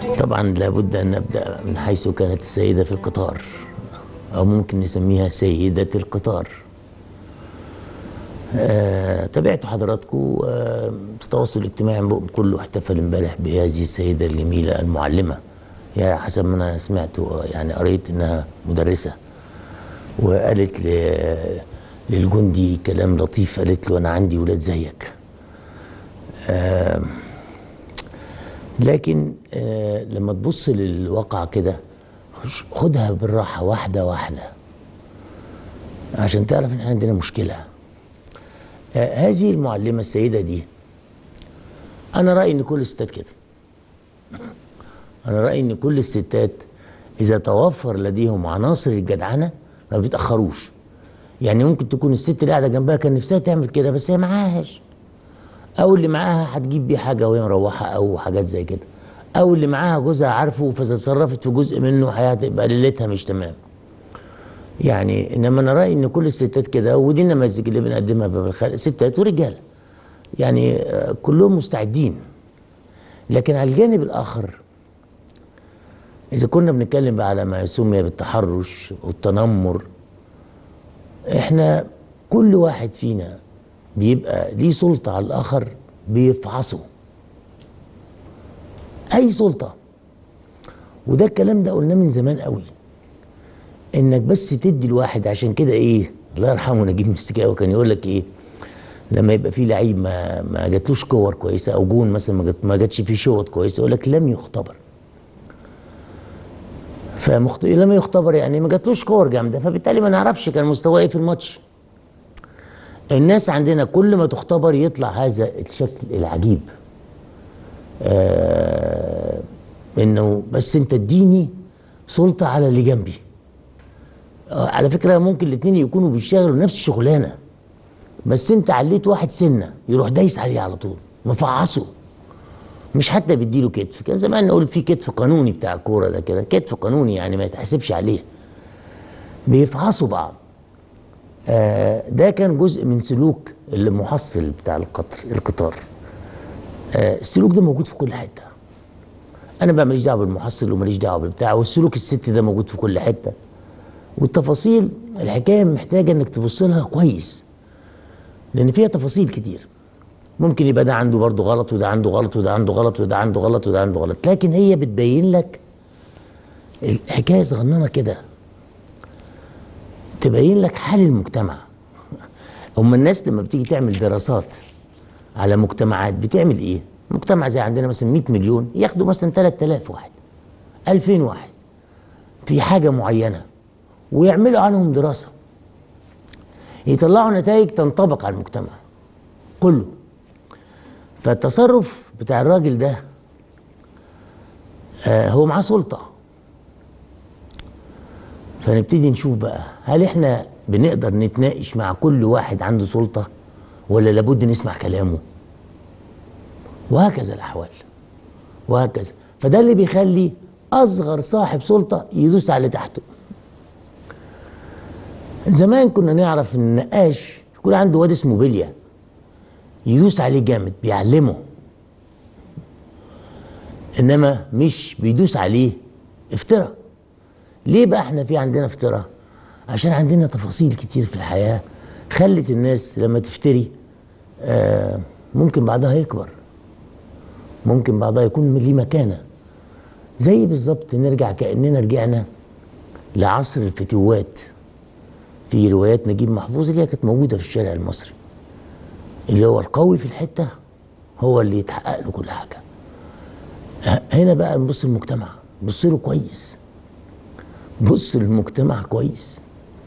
طبعا لابد أن نبدأ من حيث كانت السيدة في القطار أو ممكن نسميها سيدة القطار آه، تابعت حضراتكم آه، التواصل الاجتماعي كله احتفل امبارح بهذه السيدة الجميلة المعلمة يعني حسب ما أنا سمعت يعني قريت إنها مدرسة وقالت ل- للجندي كلام لطيف قالت له أنا عندي ولاد زيك آه، لكن آه، لما تبص للواقع كده خش- خدها بالراحة واحدة واحدة عشان تعرف ان احنا عندنا مشكلة آه، هذه المعلمة السيدة دي أنا رأيي إن كل الستات كده أنا رأيي إن كل الستات إذا توفر لديهم عناصر الجدعنة ما بيتأخروش يعني ممكن تكون الست اللي قاعدة جنبها كان نفسها تعمل كده بس هي معاهاش او اللي معاها هتجيب بيه حاجه وهي مروحه او حاجات زي كده او اللي معاها جوزها عارفه فتصرفت في جزء منه هتبقى ليلتها مش تمام يعني انما انا رايي ان كل الستات كده ودي النماذج اللي بنقدمها في الخلق ستات ورجاله يعني آه، كلهم مستعدين لكن على الجانب الاخر اذا كنا بنتكلم بقى على ما سمي بالتحرش والتنمر احنا كل واحد فينا بيبقى ليه سلطة على الآخر بيفعصه أي سلطة وده الكلام ده قلناه من زمان قوي إنك بس تدي الواحد عشان كده إيه الله يرحمه نجيب مستكاوي كان يقول لك إيه لما يبقى في لعيب ما ما جاتلوش كور كويسه او جون مثلا ما جات ما جاتش فيه شوط كويسه يقول لك لم يختبر فمخت... لم يختبر يعني ما جاتلوش كور جامده فبالتالي ما نعرفش كان مستواه ايه في الماتش الناس عندنا كل ما تختبر يطلع هذا الشكل العجيب آه انه بس انت اديني سلطه على اللي جنبي آه على فكره ممكن الاثنين يكونوا بيشتغلوا نفس الشغلانه بس انت عليت واحد سنه يروح دايس عليه على طول مفعصه مش حتى بيديله كتف كان زمان نقول في كتف قانوني بتاع الكوره ده كده كتف قانوني يعني ما يتحسبش عليه بيفعصوا بعض آه، ده كان جزء من سلوك المحصل بتاع القطر القطار آه، السلوك ده موجود في كل حته انا بقى ماليش دعوه بالمحصل وماليش دعوه بالبتاع والسلوك الست ده موجود في كل حته والتفاصيل الحكايه محتاجه انك تبص لها كويس لان فيها تفاصيل كتير ممكن يبقى ده عنده برضه غلط وده عنده غلط وده عنده غلط وده عنده غلط وده عنده غلط لكن هي بتبين لك الحكايه صغننه كده تبين لك حال المجتمع هم الناس لما بتيجي تعمل دراسات على مجتمعات بتعمل ايه مجتمع زي عندنا مثلا 100 مليون ياخدوا مثلا 3000 واحد 2000 واحد في حاجه معينه ويعملوا عنهم دراسه يطلعوا نتائج تنطبق على المجتمع كله فالتصرف بتاع الراجل ده آه هو معاه سلطه فنبتدي نشوف بقى هل احنا بنقدر نتناقش مع كل واحد عنده سلطة ولا لابد نسمع كلامه وهكذا الأحوال وهكذا فده اللي بيخلي أصغر صاحب سلطة يدوس على اللي تحته زمان كنا نعرف ان النقاش يكون عنده واد اسمه بليا يدوس عليه جامد بيعلمه انما مش بيدوس عليه افتراء ليه بقى احنا في عندنا افتراء عشان عندنا تفاصيل كتير في الحياة خلت الناس لما تفتري آه ممكن بعدها يكبر ممكن بعدها يكون ليه مكانة زي بالظبط نرجع كأننا رجعنا لعصر الفتوات في روايات نجيب محفوظ اللي هي كانت موجودة في الشارع المصري اللي هو القوي في الحتة هو اللي يتحقق له كل حاجة هنا بقى نبص المجتمع بص له كويس بص للمجتمع كويس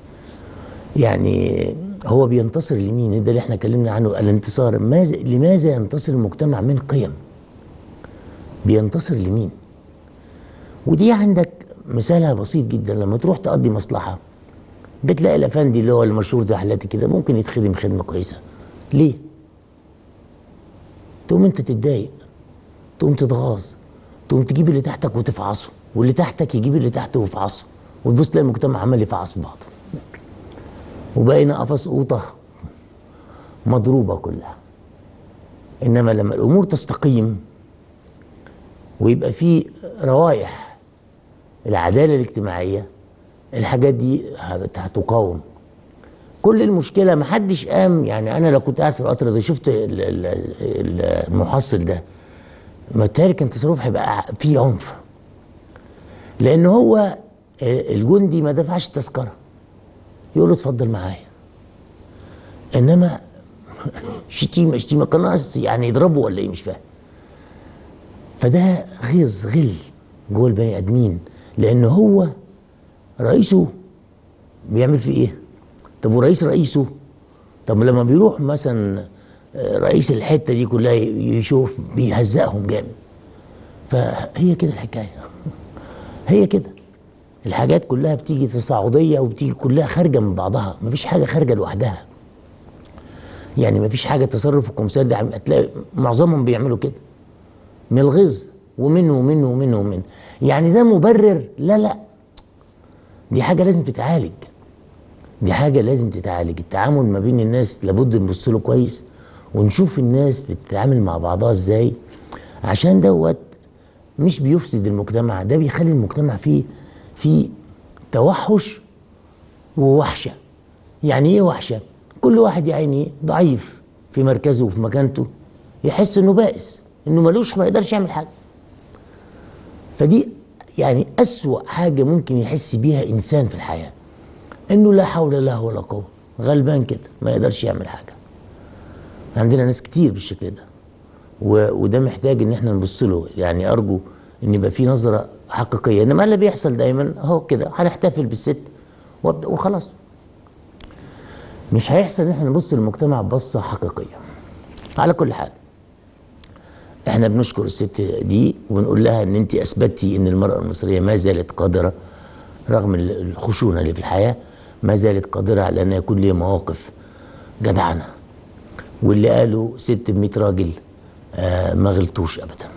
يعني هو بينتصر لمين ده اللي احنا اتكلمنا عنه الانتصار ماذا لماذا ينتصر المجتمع من قيم بينتصر لمين ودي عندك مثالها بسيط جدا لما تروح تقضي مصلحة بتلاقي الافندي اللي هو المشهور زي حالاتي كده ممكن يتخدم خدمة كويسة ليه تقوم انت تتضايق تقوم تتغاظ تقوم تجيب اللي تحتك وتفعصه واللي تحتك يجيب اللي تحته ويفعصه وتبص تلاقي المجتمع عمال يفعص في بعضه وبقينا قفص قوطه مضروبه كلها انما لما الامور تستقيم ويبقى في روايح العداله الاجتماعيه الحاجات دي هت- هتقاوم كل المشكله ما حدش قام يعني انا لو كنت قاعد في القطر ده شفت ال- ال- ال- المحصل ده متهيألي كان تصرف هيبقى فيه عنف لان هو الجندي ما دفعش التذكره يقول له اتفضل معايا انما شتيمه شتيمه كان ناقص يعني يضربه ولا ايه مش فاهم فده غيظ غل جوه البني ادمين لان هو رئيسه بيعمل فيه ايه طب ورئيس رئيسه طب لما بيروح مثلا آه، رئيس الحته دي كلها يشوف بيهزقهم جامد فهي كده الحكايه هي كده الحاجات كلها بتيجي تصاعديه وبتيجي كلها خارجه من بعضها مفيش حاجه خارجه لوحدها يعني مفيش حاجه تصرف الكمثال ده عم- هتلاقي معظمهم بيعملوا كده من الغيظ ومنه ومنه ومنه ومنه يعني ده مبرر لا لا دي حاجه لازم تتعالج دي حاجه لازم تتعالج التعامل ما بين الناس لابد نبص له كويس ونشوف الناس بتتعامل مع بعضها ازاي عشان دوت مش بيفسد المجتمع ده بيخلي المجتمع فيه فيه توحش ووحشه يعني ايه وحشه كل واحد يا عيني ضعيف في مركزه وفي مكانته يحس انه بائس انه ملوش ما يقدرش يعمل حاجه فدي يعني اسوا حاجه ممكن يحس بيها انسان في الحياه انه لا حول له ولا قوه غلبان كده ما يقدرش يعمل حاجه عندنا ناس كتير بالشكل ده و... وده محتاج ان احنا نبص له يعني ارجو ان يبقى في نظره حقيقيه انما اللي بيحصل دايما اهو كده هنحتفل بالست وب- وخلاص مش هيحصل ان احنا نبص للمجتمع بصه حقيقيه على كل حال احنا بنشكر الست دي ونقول لها ان انت اثبتي ان المراه المصريه ما زالت قادره رغم الخشونه اللي في الحياه ما زالت قادره على ان يكون ليها مواقف جدعنه واللي قالوا ست ب 100 راجل آه ما غلطوش ابدا